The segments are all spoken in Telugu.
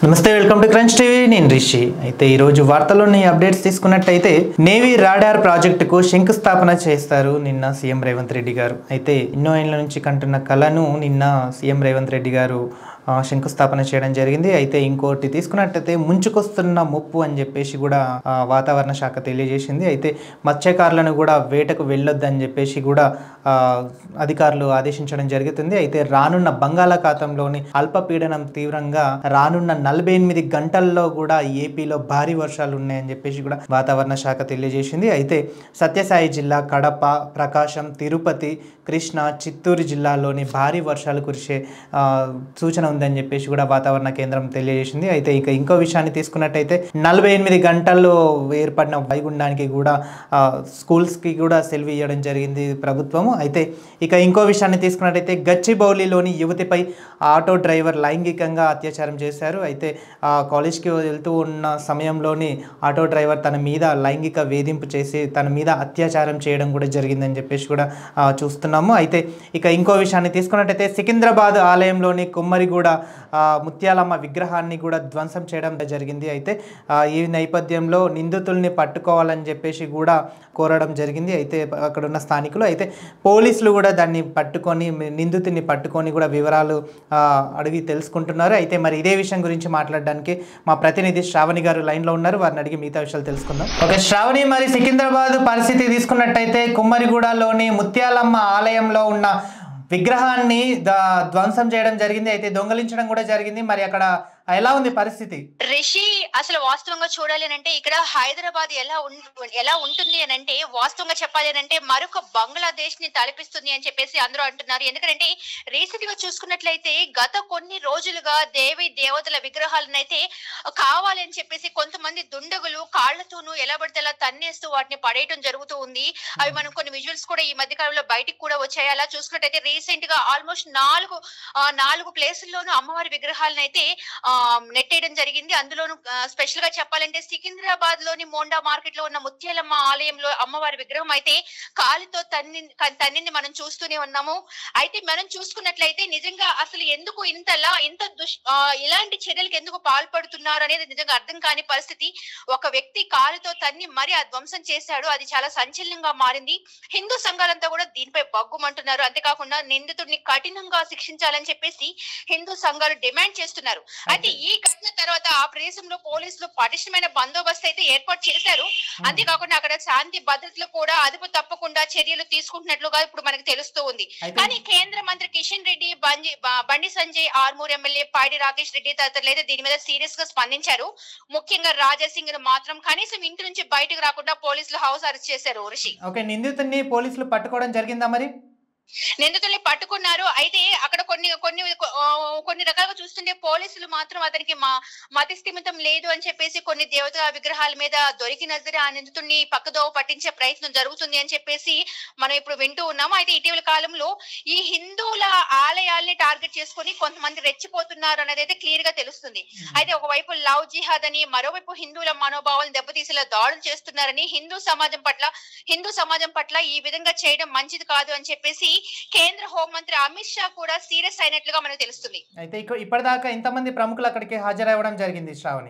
నమస్తే వెల్కమ్ టు క్రంచ్ టీవీ నేను రిషి అయితే ఈరోజు వార్తల్లోని అప్డేట్స్ తీసుకున్నట్టయితే నేవీ రాడార్ ప్రాజెక్టుకు శంకుస్థాపన చేస్తారు నిన్న సీఎం రేవంత్ రెడ్డి గారు అయితే ఎన్నో ఏళ్ల నుంచి కంటున్న కళను నిన్న సీఎం రేవంత్ రెడ్డి గారు ఆ, శంకుస్థాపన చేయడం జరిగింది అయితే ఇంకోటి తీసుకున్నట్టయితే ముంచుకొస్తున్న ముప్పు అని చెప్పేసి కూడా ఆ, వాతావరణ శాఖ తెలియజేసింది అయితే మత్స్యకారులను కూడా వేటకు వెళ్ళొద్దని చెప్పేసి కూడా ఆ, అధికారులు ఆదేశించడం జరుగుతుంది అయితే రానున్న బంగాళాఖాతంలోని అల్పపీడనం తీవ్రంగా రానున్న నలభై ఎనిమిది గంటల్లో కూడా ఏపీలో భారీ వర్షాలు ఉన్నాయని చెప్పేసి కూడా వాతావరణ శాఖ తెలియజేసింది అయితే సత్యసాయి జిల్లా కడప ప్రకాశం తిరుపతి కృష్ణా చిత్తూరు జిల్లాలోని భారీ వర్షాలు కురిసే ఆ, సూచన ఉందని చెప్పేసి కూడా వాతావరణ కేంద్రం తెలియజేసింది అయితే ఇక ఇంకో విషయాన్ని తీసుకున్నట్టయితే నలభై ఎనిమిది గంటల్లో ఏర్పడిన వైగుండానికి కూడా ఆ, స్కూల్స్కి కూడా సెలవు ఇవ్వడం జరిగింది ప్రభుత్వము అయితే ఇక ఇంకో విషయాన్ని తీసుకున్నట్టయితే గచ్చిబౌలిలోని యువతిపై ఆటో డ్రైవర్ లైంగికంగా అత్యాచారం చేశారు అయితే ఆ కాలేజ్కి వెళ్తూ ఉన్న సమయంలోని ఆటో డ్రైవర్ తన మీద లైంగిక వేధింపు చేసి తన మీద అత్యాచారం చేయడం కూడా జరిగిందని చెప్పేసి కూడా ఆ, చూస్తున్నాము అయితే ఇక ఇంకో విషయాన్ని తీసుకున్నట్టయితే సికింద్రాబాద్ ఆలయంలోని కుమ్మరిగూడ ఆ, ముత్యాలమ్మ విగ్రహాన్ని కూడా ధ్వంసం చేయడం జరిగింది అయితే ఆ, ఈ నేపథ్యంలో నిందితుల్ని పట్టుకోవాలని చెప్పేసి కూడా కోరడం జరిగింది అయితే అక్కడ ఉన్న స్థానికులు అయితే పోలీసులు కూడా దాన్ని పట్టుకొని నిందితుడిని పట్టుకొని కూడా వివరాలు ఆ, అడిగి తెలుసుకుంటున్నారు అయితే మరి ఇదే విషయం గురించి మాట్లాడడానికి మా ప్రతినిధి శ్రావణి గారు లైన్లో ఉన్నారు వారిని అడిగి మిగతా విషయాలు తెలుసుకుందాం ఓకే శ్రావణి మరి సికింద్రాబాద్ పరిస్థితి తీసుకున్నట్టయితే కుమ్మరిగూడలోని ముత్యాలమ్మ ఆలయంలో ఉన్న విగ్రహాన్ని ద- ధ్వంసం చేయడం జరిగింది అయితే దొంగలించడం కూడా జరిగింది మరి అక్కడ ఎలా ఉంది పరిస్థితి రిషి అసలు వాస్తవంగా చూడాలి అని అంటే ఇక్కడ హైదరాబాద్ ఎలా ఉం- ఎలా ఉంటుంది అని అంటే వాస్తవంగా చెప్పాలి అని అంటే మరొక బంగ్లాదేశ్ ని తలపిస్తుంది అని చెప్పేసి అందరూ అంటున్నారు ఎందుకంటే రీసెంట్ గా చూసుకున్నట్లయితే గత కొన్ని రోజులుగా దేవి దేవతల విగ్రహాలను అయితే కావాలి అని చెప్పేసి కొంతమంది దుండగులు కాళ్లతోనూ ఎలా పడితే అలా తన్నేస్తూ వాటిని పడేయడం జరుగుతూ ఉంది అవి మనం కొన్ని విజువల్స్ కూడా ఈ మధ్య కాలంలో బయటికి కూడా వచ్చాయి అలా చూసుకున్నట్టయితే రీసెంట్ గా ఆల్మోస్ట్ నాలుగు ఆ, నాలుగు ప్లేసుల్లోనూ అమ్మవారి విగ్రహాలను అయితే ఆ, నెట్టేయడం జరిగింది అందులోను స్పెషల్ గా చెప్పాలంటే సికింద్రాబాద్ లోని మోండా మార్కెట్ లో ఉన్న ముత్యాలమ్మ ఆలయంలో అమ్మవారి విగ్రహం అయితే కాలితో తన్ని క- తన్నింది మనం చూస్తూనే ఉన్నాము అయితే మనం చూసుకున్నట్లయితే నిజంగా అసలు ఎందుకు ఇంతలా ఇంత దుష్ ఆ, ఇలాంటి చర్యలకు ఎందుకు పాల్పడుతున్నారు అనేది నిజంగా అర్థం కాని పరిస్థితి ఒక వ్యక్తి కాలుతో తన్ని మరి ఆ ధ్వంసం చేశాడు అది చాలా సంచలనంగా మారింది హిందూ సంఘాలంతా కూడా దీనిపై బగ్గుమంటున్నారు అంతేకాకుండా నిందితుడిని కఠినంగా శిక్షించాలని చెప్పేసి హిందూ సంఘాలు డిమాండ్ చేస్తున్నారు అయితే ఈ ఘటన తర్వాత ఆ ప్రదేశంలో పోలీసులు పటిష్టమైన బందోబస్తు అయితే ఏర్పాటు చేశారు అంతేకాకుండా అక్కడ శాంతి భద్రతలు కూడా అదుపు తప్పకుండా చర్యలు తీసుకుంటున్నట్లుగా ఇప్పుడు మనకు తెలుస్తూ ఉంది అయితే కానీ కేంద్ర మంత్రి కిషన్ రెడ్డి బండి బ- బండి సంజయ్ ఆర్మూర్ ఎమ్మెల్యే పాడి రాకేష్ రెడ్డి తదితరులు అయితే దీని మీద సీరియస్ గా స్పందించారు ముఖ్యంగా రాజాసింగ్ ను మాత్రం కనీసం ఇంటి నుంచి బయటకు రాకుండా పోలీసులు హౌస్ అరెస్ట్ చేశారు ఋషి ఓకే నిందితుడిని పోలీసులు పట్టుకోవడం జరిగిందా మరి నిందితుల్ని పట్టుకున్నారు అయితే అక్కడ కొన్ని కొన్ని ఆ, కొన్ని రకాలుగా చూస్తుంటే పోలీసులు మాత్రం అతనికి మా మతి స్థిమితం లేదు అని చెప్పేసి కొన్ని దేవతా విగ్రహాల మీద దొరికిన సరే ఆ నిందితుడిని పక్కదోవ పట్టించే ప్రయత్నం జరుగుతుంది అని చెప్పేసి మనం ఇప్పుడు వింటూ ఉన్నాము అయితే ఇటీవల కాలంలో ఈ హిందువుల ఆలయాల్ని టార్గెట్ చేసుకొని కొంతమంది రెచ్చిపోతున్నారు అనేది అయితే క్లియర్ గా తెలుస్తుంది అయితే ఒకవైపు లవ్ జిహాద్ అని మరోవైపు హిందువుల మనోభావాలను దెబ్బతీసేలా దాడులు చేస్తున్నారని హిందూ సమాజం పట్ల హిందూ సమాజం పట్ల ఈ విధంగా చేయడం మంచిది కాదు అని చెప్పేసి కేంద్ర హోంమంత్రి అమిత్ షా కూడా సీరియస్ అయినట్లుగా మనకు తెలుస్తుంది అయితే ఇక ఇప్పటిదాకా ఎంతమంది ప్రముఖులు అక్కడికి హాజరవ్వడం జరిగింది శ్రావణి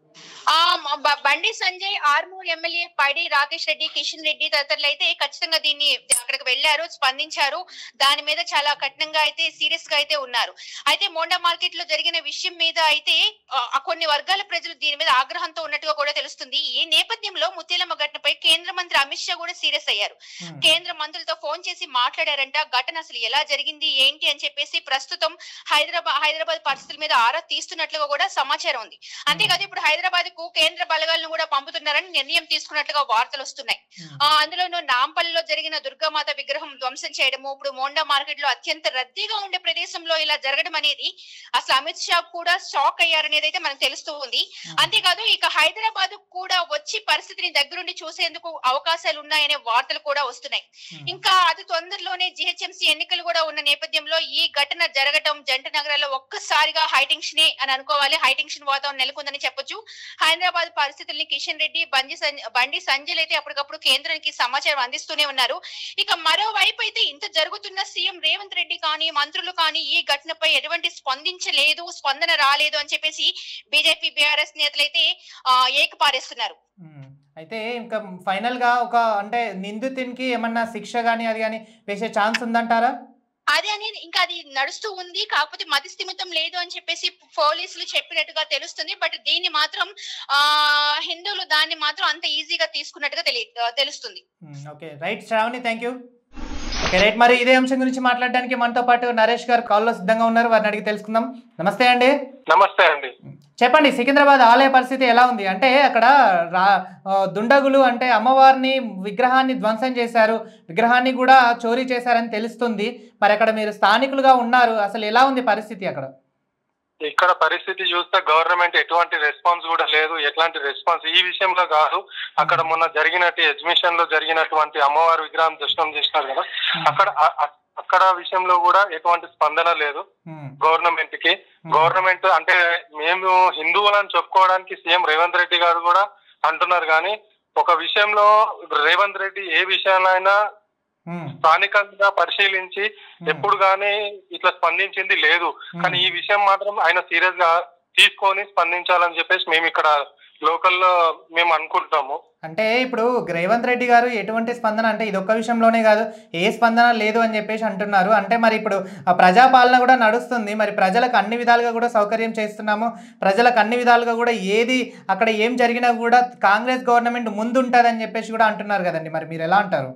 ఆ మ- బ- బండి సంజయ్ ఆర్మూర్ ఎమ్మెల్యే పైడి రాకేష్ రెడ్డి కిషన్ రెడ్డి తదితరులు అయితే ఖచ్చితంగా దీన్ని అక్కడికి వెళ్లారు స్పందించారు దాని మీద చాలా కఠినంగా అయితే సీరియస్ గా అయితే ఉన్నారు అయితే మోండా మార్కెట్ లో జరిగిన విషయం మీద అయితే ఆ, ఆ కొన్ని వర్గాల ప్రజలు దీని మీద ఆగ్రహంతో ఉన్నట్టుగా కూడా తెలుస్తుంది ఈ నేపథ్యంలో ముత్యాలమ్మ ఘటనపై కేంద్ర మంత్రి అమిత్ షా కూడా సీరియస్ అయ్యారు Hmm. కేంద్ర మంత్రులతో ఫోన్ చేసి మాట్లాడారంట ఘటన అసలు ఎలా జరిగింది ఏంటి అని చెప్పేసి ప్రస్తుతం హైదరాబాద్ హైదరాబాద్ పరిస్థితుల మీద ఆరా తీస్తున్నట్లుగా కూడా సమాచారం ఉంది అంతేకాదు ఇప్పుడు హైదరాబాద్ కు కేంద్ర బలగాలను కూడా పంపుతున్నారని నిర్ణయం తీసుకున్నట్లుగా వార్తలు వస్తున్నాయి ఆ అందులోనూ నాంపల్లిలో జరిగిన దుర్గామాత విగ్రహం ధ్వంసం చేయడము ఇప్పుడు మోండా మార్కెట్ లో అత్యంత రద్దీగా ఉండే ప్రదేశంలో ఇలా జరగడం అనేది అసలు అమిత్ షా కూడా షాక్ అయ్యారనేది అయితే మనకు తెలుస్తూ ఉంది అంతేకాదు ఇక హైదరాబాద్ కూడా వచ్చి పరిస్థితిని దగ్గరుండి చూసేందుకు అవకాశాలు ఉన్నాయనే వార్తలు కూడా వస్తున్నాయి ఇంకా అతి తొందరలోనే జిహెచ్ఎంసీ ఎన్నికలు కూడా ఉన్న నేపథ్యంలో ఈ ఘటన జరగటం జంట నగరాల్లో ఒక్కసారిగా హైటెన్షన్ అని అనుకోవాలి హైటెన్షన్ వాతావరణం నెలకొందని చెప్పొచ్చు హైదరాబాద్ పరిస్థితుల్ని కిషన్ రెడ్డి బండి సంజ- బండి సంజయ్ అయితే అప్పటికప్పుడు కేంద్రానికి సమాచారం అందిస్తూనే ఉన్నారు ఇక మరోవైపు అయితే ఇంత జరుగుతున్న సీఎం రేవంత్ రెడ్డి కానీ మంత్రులు కానీ ఈ ఘటనపై ఎటువంటి స్పందించలేదు స్పందన రాలేదు అని చెప్పేసి బీజేపీ బీఆర్ఎస్ నేతలైతే ఆ, ఏకపారేస్తున్నారు ఉమ్. అయితే ఇంకా ఫైనల్గా ఒక అంటే నిందితునికి ఏమన్నా శిక్ష కానీ అది కానీ వేసే ఛాన్స్ ఉందంటారా అదే అని ఇంకా అది నడుస్తూ ఉంది కాకపోతే మతి స్థిమితం లేదు అని చెప్పేసి పోలీసులు చెప్పినట్టుగా తెలుస్తుంది బట్ దీన్ని మాత్రం ఆ హిందువులు దాన్ని మాత్రం అంత ఈజీగా తీసుకున్నట్టుగా తెలియ తెలుస్తుంది um, okay right Sravani thank you okay right మరి ఇదే అంశం గురించి మాట్లాడడానికి మనతో పాటు నరేష్ గారు కాల్లో సిద్ధంగా ఉన్నారు వారిని అడిగి తెలుసుకుందాం నమస్తే అండి నమస్తే అండి చెప్పండి సికింద్రాబాద్ ఆలయ పరిస్థితి ఎలా ఉంది అంటే అక్కడ రా ఆ, దుండగులు అంటే అమ్మవారిని విగ్రహాన్ని ధ్వంసం చేశారు విగ్రహాన్ని కూడా చోరీ చేశారని తెలుస్తుంది మరి అక్కడ మీరు స్థానికులుగా ఉన్నారు అసలు ఎలా ఉంది పరిస్థితి అక్కడ ఇక్కడ పరిస్థితి చూస్తే గవర్నమెంట్ ఎటువంటి రెస్పాన్స్ కూడా లేదు ఎట్లాంటి రెస్పాన్స్ ఈ విషయంలో కాదు అక్కడ మొన్న జరిగినట్టు ఎగ్జిబిషన్ లో జరిగినటువంటి అమ్మవారి విగ్రహం దర్శనం చేసినారు కదా అక్కడ అ- అ- అక్కడ విషయంలో కూడా ఎటువంటి స్పందన లేదు ఉమ్, గవర్నమెంట్ కి గవర్నమెంట్ అంటే మేము హిందువులని చెప్పుకోవడానికి సీఎం రేవంత్ రెడ్డి గారు కూడా అంటున్నారు కానీ ఒక విషయంలో రేవంత్ రెడ్డి ఏ విషయాన్నైనా ఉమ్, స్థానికంగా పరిశీలించి ఎప్పుడు గానీ ఇట్లా స్పందించింది లేదు కానీ ఈ విషయం మాత్రం ఆయన సీరియస్ గా తీసుకొని స్పందించాలని చెప్పేసి మేము ఇక్కడ లోకల్లో మేము అనుకుంటాము అంటే ఇప్పుడు రేవంత్ రెడ్డి గారు ఎటువంటి స్పందన అంటే ఇది ఒక్క విషయంలోనే కాదు ఏ స్పందన లేదు అని చెప్పేసి అంటున్నారు అంటే మరి ఇప్పుడు ఆ ప్రజాపాలన కూడా నడుస్తుంది మరి ప్రజలకు అన్ని విధాలుగా కూడా సౌకర్యం చేస్తున్నాము ప్రజలకు అన్ని విధాలుగా కూడా ఏది అక్కడ ఏం జరిగినా కూడా కాంగ్రెస్ గవర్నమెంట్ ముందుంటుందని చెప్పేసి కూడా అంటున్నారు కదండి మరి మీరు ఎలా అంటారు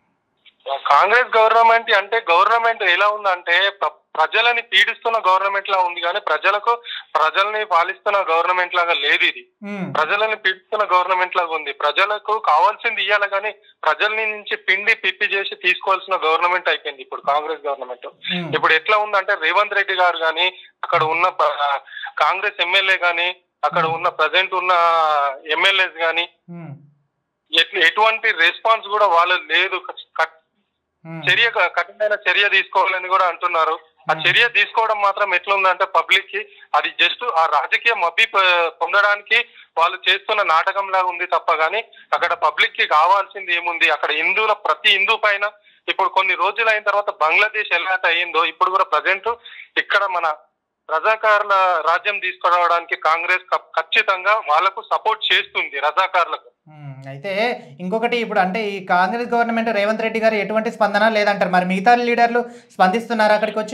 కాంగ్రెస్ గవర్నమెంట్ అంటే గవర్నమెంట్ ఎలా ఉందంటే ప్ర- ప్రజలని పీడిస్తున్న గవర్నమెంట్ లా ఉంది కానీ ప్రజలకు ప్రజల్ని పాలిస్తున్న గవర్నమెంట్ లాగా లేదు ఇది ఉమ్, ప్రజలని పీడిస్తున్న గవర్నమెంట్ లాగా ఉంది ప్రజలకు కావాల్సింది ఇవ్వాలి కానీ ప్రజల్ని నుంచి పిండి పిప్పి చేసి తీసుకోవాల్సిన గవర్నమెంట్ అయిపోయింది ఇప్పుడు కాంగ్రెస్ గవర్నమెంట్ ఉమ్, ఇప్పుడు ఎట్లా ఉందంటే రేవంత్ రెడ్డి గారు గాని అక్కడ ఉన్న ప- కాంగ్రెస్ ఎమ్మెల్యే గాని అక్కడ ఉన్న ప్రజెంట్ ఉన్న ఎమ్మెల్యేస్ గాని ఉమ్, ఎట్- ఎటువంటి రెస్పాన్స్ కూడా వాళ్ళ లేదు కట్- ఉమ్, చర్య కఠినమైన చర్య తీసుకోవాలని కూడా అంటున్నారు ఆ చర్య తీసుకోవడం మాత్రం ఎట్లుందంటే పబ్లిక్ కి అది జస్ట్ ఆ రాజకీయ మబ్బి ప- పొందడానికి వాళ్ళు చేస్తున్న నాటకం లాగా ఉంది తప్ప గానీ అక్కడ పబ్లిక్ కి కావాల్సింది ఏముంది అక్కడ హిందువుల ప్రతి హిందూ పైన ఇప్పుడు కొన్ని రోజులు అయిన తర్వాత బంగ్లాదేశ్ ఎలా అయితే అయ్యిందో ఇప్పుడు కూడా ప్రజెంట్ ఇక్కడ మన రజాకారుల రాజ్యం తీసుకురావడానికి కాంగ్రెస్ ఖ- ఖచ్చితంగా వాళ్ళకు సపోర్ట్ చేస్తుంది రజాకారులకు ఉమ్, అయితే ఇంకొకటి ఇప్పుడు అంటే ఈ కాంగ్రెస్ గవర్నమెంట్ రేవంత్ రెడ్డి గారు ఎటువంటి స్పందన లేదంటారు మరి మిగతా లీడర్లు స్పందిస్తున్నారు అక్కడికి వచ్చి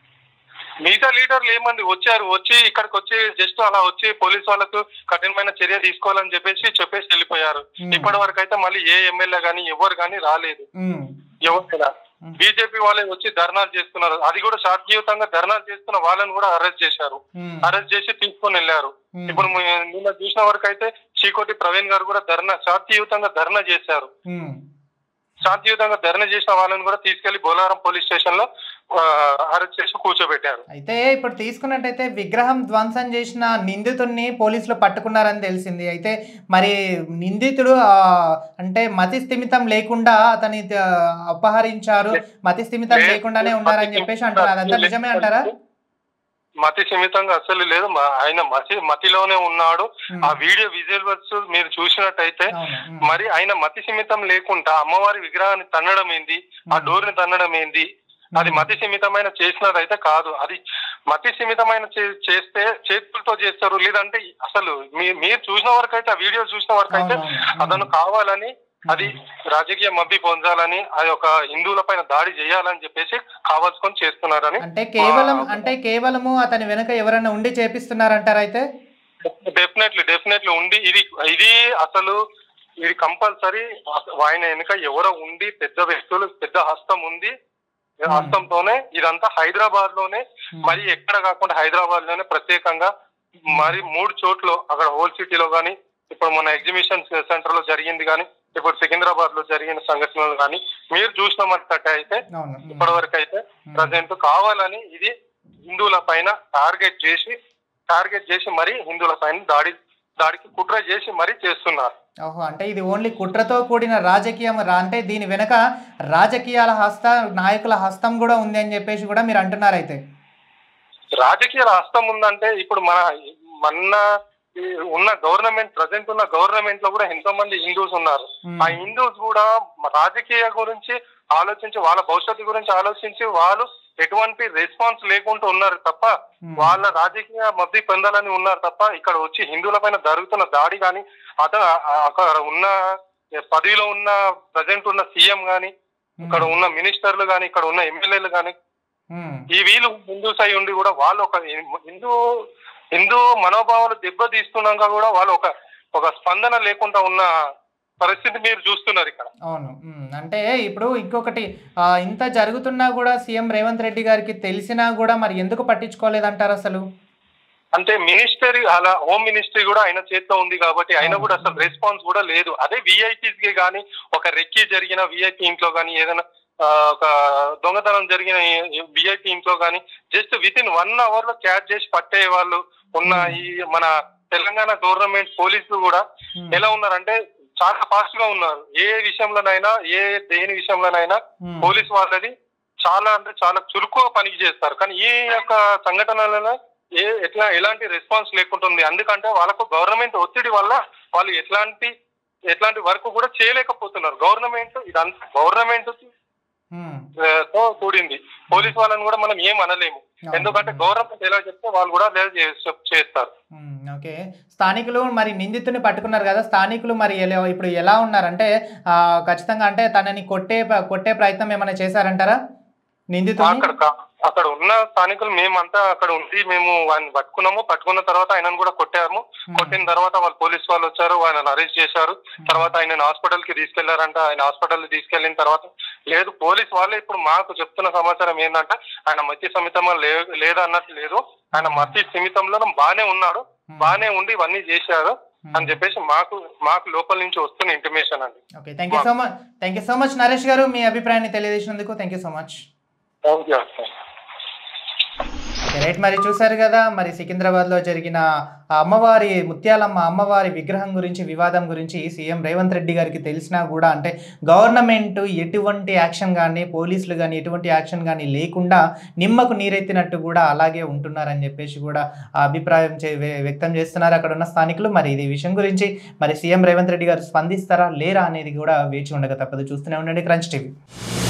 మిగతా లీడర్లు ఏమంది వచ్చారు వచ్చి ఇక్కడికి వచ్చి జస్ట్ అలా వచ్చి పోలీస్ వాళ్ళకు కఠినమైన చర్య తీసుకోవాలని చెప్పేసి చెప్పేసి వెళ్ళిపోయారు Hmm. ఇప్పటి వరకు అయితే మళ్ళీ ఏ ఎమ్మెల్యే గానీ ఎవరు గానీ రాలేదు ఉమ్, ఎవరు కూడా Hmm. బీజేపీ వాళ్ళే వచ్చి ధర్నాలు చేస్తున్నారు అది కూడా శాంతియుతంగా ధర్నాలు చేస్తున్న వాళ్ళని కూడా అరెస్ట్ చేశారు ఉమ్, అరెస్ట్ చేసి తీసుకొని వెళ్ళారు ఉమ్, ఇప్పుడు ము- నిన్న చూసిన వరకు అయితే చీకోటి ప్రవీణ్ గారు కూడా ధర్నా శాంతియుతంగా ధర్నా చేశారు ఉమ్, శాంతియుతంగా ధర్నా చేసిన వాళ్ళని కూడా తీసుకెళ్లి బోలారం పోలీస్ స్టేషన్ లో అరెస్ట్ చేసి కూర్చోబెట్టారు అయితే ఇప్పుడు తీసుకున్నట్టయితే విగ్రహం ధ్వంసం చేసిన నిందితుడిని పోలీసులు పట్టుకున్నారని తెలిసింది అయితే మరి నిందితుడు ఆ, అంటే మతి స్థిమితం లేకుండా అతని ఆ, అపహరించారు మతి స్థిమితం లేకుండానే ఉన్నారని చెప్పేసి అంటారు అదంతా నిజమే అంటారా మతి సీమితంగా అసలు లేదు మా- ఆయన మతి మతిలోనే ఉన్నాడు ఉమ్, ఆ వీడియో విజువల్స్ మీరు చూసినట్టయితే అవును, ఉమ్, మరి ఆయన మతి సీమితం లేకుండా అమ్మవారి విగ్రహాన్ని తన్నడం ఏంది ఆ డోర్ ని తన్నడం ఏంది అది మతి సీమితమైన చేసినదైతే కాదు అది మతి సీమితమైన చే- చేస్తే చేతులతో చేస్తారు లేదంటే అసలు మీ- మీరు చూసిన వరకు అయితే ఆ వీడియో చూసిన వరకు అయితే అవును, అవును. అతను కావాలని అది రాజకీయ మబ్బి పొందాలని అది ఒక హిందువుల పైన దాడి చేయాలని చెప్పేసి కావాల్సుకొని చేస్తున్నారని అంటే కేవలం అంటే కేవలము అతని వెనుక ఎవరైనా ఉండి చేపిస్తున్నారంటారా అయితే డెఫినెట్లీ డెఫినెట్లీ ఉంది ఇది ఇది అసలు ఇది కంపల్సరీ ఆయన వెనుక ఎవరో ఉండి పెద్ద వ్యక్తులు పెద్ద హస్తం ఉంది హస్తంతోనే ఇదంతా హైదరాబాద్ లోనే మరి ఎక్కడ కాకుండా హైదరాబాద్ లోనే ప్రత్యేకంగా మరి మూడు చోట్ల అక్కడ హోల్ సిటీలో గానీ ఇప్పుడు మన ఎగ్జిబిషన్ సెంటర్ లో జరిగింది కానీ ఇప్పుడు సికింద్రాబాద్ లో జరిగిన సంఘటనలు కానీ మీరు చూసినామంటే అయితే అవును ఉమ్, ఇప్పటి వరకు అయితే ఉమ్. ప్రజెంట్ కావాలని ఇది హిందువుల పైన టార్గెట్ చేసి టార్గెట్ చేసి మరి హిందువుల పైన దాడి దాడికి కుట్ర చేసి మరీ చేస్తున్నారు ఓహో అంటే ఇది ఓన్లీ కుట్రతో కూడిన రాజకీయం రా- అంటే దీని వెనక రాజకీయాల హస్త నాయకుల హస్తం కూడా ఉంది అని చెప్పేసి కూడా మీరు అంటున్నారు అయితే రాజకీయ హస్తం ఉందంటే ఇప్పుడు మన మొన్న ఈ ఉన్న గవర్నమెంట్ ప్రజెంట్ ఉన్న గవర్నమెంట్ లో కూడా ఎంతో మంది హిందూస్ ఉన్నారు ఉమ్, ఆ హిందూస్ కూడా రాజకీయ గురించి ఆలోచించి వాళ్ళ భవిష్యత్తు గురించి ఆలోచించి వాళ్ళు ఎటువంటి రెస్పాన్స్ లేకుండా ఉన్నారు తప్ప ఉమ్, వాళ్ళ రాజకీయ మద్దతు పొందాలని ఉన్నారు తప్ప ఇక్కడ వచ్చి హిందువుల పైన జరుగుతున్న దాడి కానీ అత అక్కడ ఉన్న పదవిలో ఉన్న ప్రజెంట్ ఉన్న సీఎం గాని ఉమ్, ఇక్కడ ఉన్న మినిస్టర్లు గాని ఇక్కడ ఉన్న ఎమ్మెల్యేలు గాని ఉమ్, ఈ వీళ్ళు హిందూస్ అయి ఉండి కూడా వాళ్ళు ఒక హిందూ హిందూ మనోభావాలు దెబ్బతీస్తున్నాక కూడా వాళ్ళు ఒక ఒక స్పందన లేకుండా ఉన్న పరిస్థితి మీరు చూస్తున్నారు ఇక్కడ అవును ఉమ్, అంటే ఇప్పుడు ఇంకొకటి ఆ, ఇంత జరుగుతున్నా కూడా సీఎం రేవంత్ రెడ్డి గారికి తెలిసినా కూడా మరి ఎందుకు పట్టించుకోలేదంటారు అసలు అంటే మినిస్టరీ అలా హోమ్ మినిస్ట్రీ కూడా ఆయన చేతిలో ఉంది కాబట్టి ఆయన కూడా అసలు రెస్పాన్స్ కూడా లేదు అదే విఐపీస్ కి కానీ ఒక రెక్కి జరిగిన విఐపి ఇంట్లో కానీ ఏదైనా ఆ, ఒక దొంగతనం జరిగిన విఐపి ఇంట్లో కానీ just within one hour లో క్యాచ్ చేసి పట్టే వాళ్ళు ఉన్న ఈ మన తెలంగాణ గవర్నమెంట్ పోలీసులు కూడా ఉమ్, ఎలా ఉన్నారంటే చాలా ఫాస్ట్ గా ఉన్నారు ఏ విషయంలోనైనా ఏ దేని విషయంలోనైనా ఉమ్, పోలీస్ వాళ్ళది చాలా అంటే చాలా చురుకుగా పని చేస్తారు కానీ ఈ యొక్క సంఘటనలలో ఏ ఎట్లా ఎలాంటి రెస్పాన్స్ లేకుంటుంది ఎందుకంటే వాళ్ళకు గవర్నమెంట్ ఒత్తిడి వల్ల వాళ్ళు ఎట్లాంటి ఎట్లాంటి వర్క్ కూడా చేయలేకపోతున్నారు గవర్నమెంట్ ఇదంతా గవర్నమెంట్ ఉమ్, తో కూడింది పోలీస్ వాళ్ళని కూడా మనం ఏం అనలేము ఎందుకంటే గవర్నమెంట్ ఎలా చెప్తే వాళ్ళు కూడా అదే చే- చేస్తారు ఉమ్, ఓకే స్థానికులు మరి నిందితుని పట్టుకున్నారు కదా స్థానికులు మరి ఎలా ఇప్పుడు ఎలా ఉన్నారంటే ఆ, ఖచ్చితంగా అంటే తనని కొట్టే ప- కొట్టే ప్రయత్నం ఏమైనా చేశారంటారా నిందితుని అక్కడ కా- అక్కడ ఉన్న స్థానికులు మేమంతా అక్కడ ఉండి మేము ఆయన పట్టుకున్నాము పట్టుకున్న తర్వాత ఆయనను కూడా కొట్టాము కొట్టిన తర్వాత వాళ్ళు పోలీస్ వాళ్ళు వచ్చారు ఆయన అరెస్ట్ చేశారు తర్వాత ఆయన హాస్పిటల్ కి తీసుకెళ్లారంట ఆయన హాస్పిటల్ తీసుకెళ్లిన తర్వాత లేదు పోలీస్ వాళ్ళే ఇప్పుడు మాకు చెప్తున్న సమాచారం ఏంటంటే ఆయన మధ్య సమితం లేదా అన్నట్టు లేదు ఆయన మధ్య సమితంలో బానే ఉన్నాడు బానే ఉండి ఇవన్నీ చేశారు అని చెప్పేసి మాకు మాకు లోపల నుంచి వస్తున్న ఇంటిమేషన్ అండి okay thank you so much thank you so much Naresh గారు మీ అభిప్రాయాన్ని తెలియజేసినందుకు thank you so much thank you right మరి చూశారు కదా మరి సికింద్రాబాద్లో జరిగిన ఆ అమ్మవారి ముత్యాలమ్మ అమ్మవారి విగ్రహం గురించి వివాదం గురించి సీఎం రేవంత్ రెడ్డి గారికి తెలిసినా కూడా అంటే గవర్నమెంట్ ఎటువంటి యాక్షన్ కానీ పోలీసులు కానీ ఎటువంటి యాక్షన్ కానీ లేకుండా నిమ్మకు నీరెత్తినట్టు కూడా అలాగే ఉంటున్నారని చెప్పేసి కూడా ఆ అభిప్రాయం చే- వ్య- వ్యక్తం చేస్తున్నారు అక్కడ ఉన్న స్థానికులు మరి ఇది విషయం గురించి మరి సీఎం రేవంత్ రెడ్డి గారు స్పందిస్తారా లేరా అనేది కూడా వేచి ఉండక తప్పదు చూస్తూనే ఉండండి క్రంచ్ టీవీ